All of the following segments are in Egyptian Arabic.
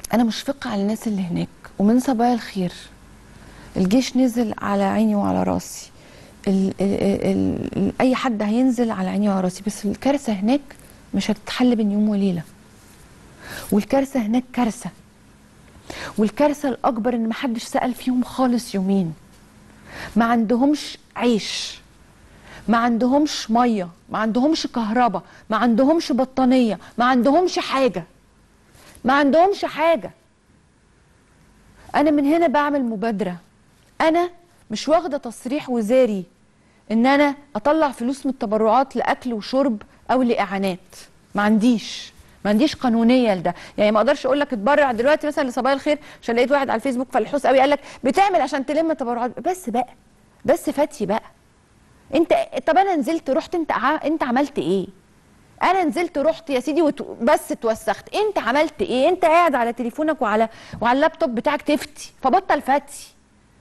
انا مشفقه على الناس اللي هناك ومن صبايا الخير الجيش نزل على عيني وعلى راسي ال ال ال ال اي حد هينزل على عيني وعلى راسي بس الكارثه هناك مش هتتحل بين يوم وليله والكارثه هناك كارثه والكارثه الاكبر ان محدش سال فيهم خالص يومين ما عندهمش عيش ما عندهمش ميه ما عندهمش كهرباء ما عندهمش بطانيه ما عندهمش حاجه ما عندهمش حاجه انا من هنا بعمل مبادره انا مش واخده تصريح وزاري ان انا اطلع فلوس من التبرعات لاكل وشرب او لاعانات ما عنديش ما عنديش قانونيه لده يعني ما اقدرش اقول لك اتبرع دلوقتي مثلا لصبايا الخير عشان لقيت واحد على الفيسبوك فلحوس قوي قال لك بتعمل عشان تلم تبرعات بس بقى بس فاتي بقى انت طب انا نزلت رحت انت ع... انت عملت ايه انا نزلت رحت يا سيدي وت... بس اتوسخت انت عملت ايه انت قاعد على تليفونك وعلى وعلى اللابتوب بتاعك تفتي فبطل فتي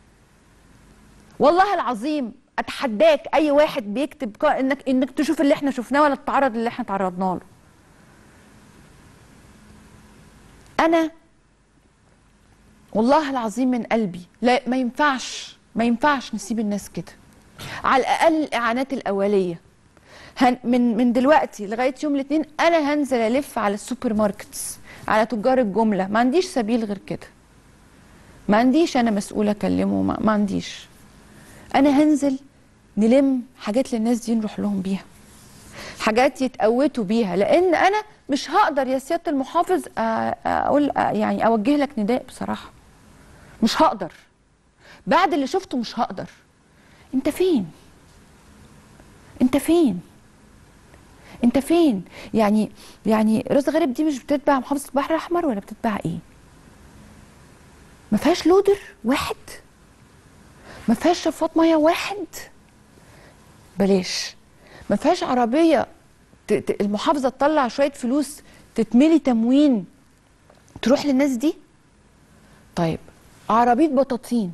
والله العظيم اتحداك اي واحد بيكتب ك- انك انك تشوف اللي احنا شفناه ولا تتعرض اللي احنا تعرضنا له انا والله العظيم من قلبي لا ما ينفعش ما ينفعش نسيب الناس كده على الاقل الاعانات الاوليه هن من من دلوقتي لغايه يوم الاثنين انا هنزل الف على السوبر ماركتس على تجار الجمله ما عنديش سبيل غير كده ما عنديش انا مسؤوله اكلمه ما, ما عنديش انا هنزل نلم حاجات للناس دي نروح لهم بيها حاجات يتقوتوا بيها لان انا مش هقدر يا سياده المحافظ أ- اقول أ- يعني اوجه لك نداء بصراحه مش هقدر بعد اللي شفته مش هقدر انت فين انت فين انت فين يعني يعني رز غارب دي مش بتتبع محافظه البحر الاحمر ولا بتتبع ايه ما فيهاش لودر واحد ما فيهاش شفاط ميه واحد بلاش ما فيهاش عربيه ت- ت- المحافظه تطلع شويه فلوس تتملي تموين تروح للناس دي طيب عربيه بطاطين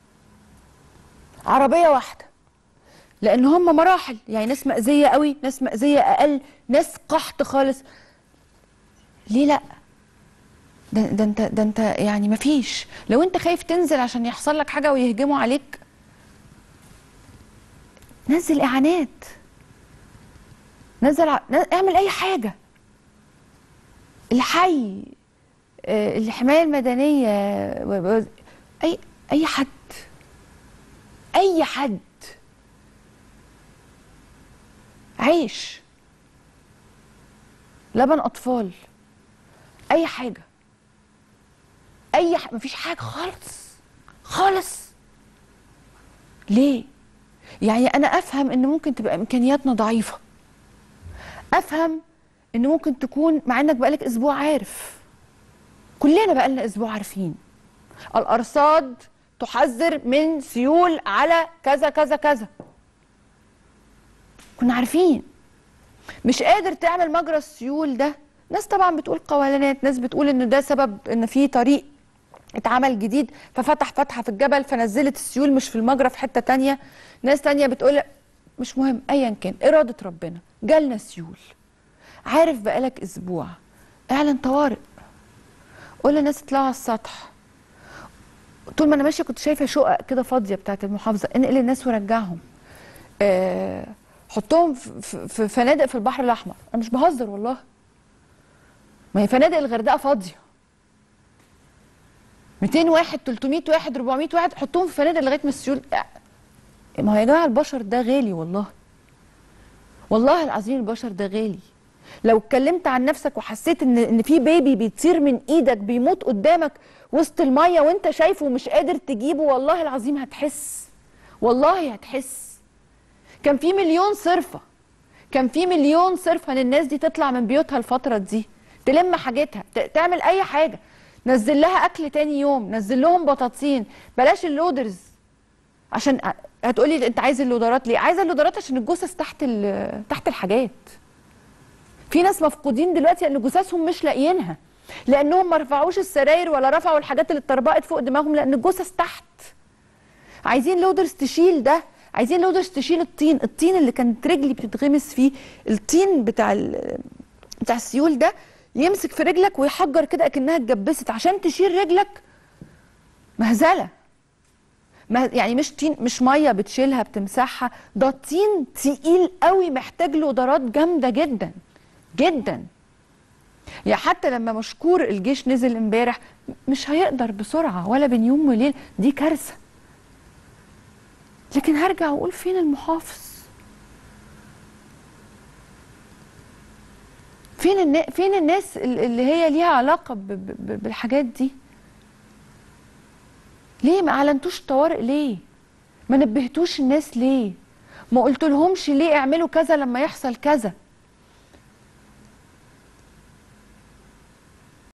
عربيه واحده لان هم مراحل يعني ناس مأذيه قوي ناس مأذيه اقل ناس قحط خالص ليه لا ده, ده انت ده انت يعني مفيش لو انت خايف تنزل عشان يحصل لك حاجه ويهجموا عليك نزل اعانات نزل ع... ن- اعمل اي حاجه الحي آه، الحمايه المدنيه و- و- اي اي حد اي حد عيش لبن اطفال اي حاجه اي ح... مفيش حاجه خالص خالص ليه يعني انا افهم ان ممكن تبقى امكانياتنا ضعيفه افهم ان ممكن تكون مع انك بقالك اسبوع عارف كلنا بقالنا اسبوع عارفين الارصاد تحذر من سيول على كذا كذا كذا كنا عارفين مش قادر تعمل مجرى السيول ده ناس طبعا بتقول قولانات ناس بتقول ان ده سبب ان في طريق اتعمل جديد ففتح فتحه في الجبل فنزلت السيول مش في المجرى في حته تانية ناس تانية بتقول مش مهم ايا كان اراده ربنا جالنا سيول عارف بقالك اسبوع اعلن طوارئ قول للناس اطلعوا على السطح طول ما انا ماشيه كنت شايفه شقق كده فاضيه بتاعت المحافظه انقل الناس ورجعهم آه حطهم في- في في فنادق في البحر الاحمر انا مش بهزر والله ما هي فنادق الغردقه فاضيه 200 واحد 300 واحد 400 واحد حطهم في فنادق لغايه ما السيول ما هو يا جماعه البشر ده غالي والله والله العظيم البشر ده غالي لو اتكلمت عن نفسك وحسيت ان ان في بيبي بيطير من ايدك بيموت قدامك وسط الميه وانت شايفه ومش قادر تجيبه والله العظيم هتحس والله هتحس كان في مليون صرفه كان في مليون صرفه ان الناس دي تطلع من بيوتها الفتره دي تلم حاجتها ت- تعمل اي حاجه نزل لها اكل تاني يوم نزل لهم بطاطين بلاش اللودرز عشان ع- هتقولي انت عايز اللودرات ليه عايزه اللودرات عشان الجثث تحت ال- تحت الحاجات في ناس مفقودين دلوقتي لان جثثهم مش لاقيينها لانهم ما رفعوش السراير ولا رفعوا الحاجات اللي اتطربقت فوق دماغهم لان الجثث تحت عايزين لودرز تشيل ده عايزين لودرز تشيل الطين الطين اللي كانت رجلي بتتغمس فيه الطين بتاع ال- بتاع السيول ده يمسك في رجلك ويحجر كده اكنها اتجبست عشان تشيل رجلك مهزله ما يعني مش طين مش ميه بتشيلها بتمسحها ده طين تقيل قوي محتاج له قدرات جامده جدا جدا يعني حتى لما مشكور الجيش نزل امبارح مش هيقدر بسرعه ولا بين يوم وليل دي كارثه لكن هرجع واقول فين المحافظ فين النا... فين الناس اللي هي ليها علاقه ب... ب... بالحاجات دي ليه ما اعلنتوش طوارئ ليه ما نبهتوش الناس ليه ما قلتلهمش ليه اعملوا كذا لما يحصل كذا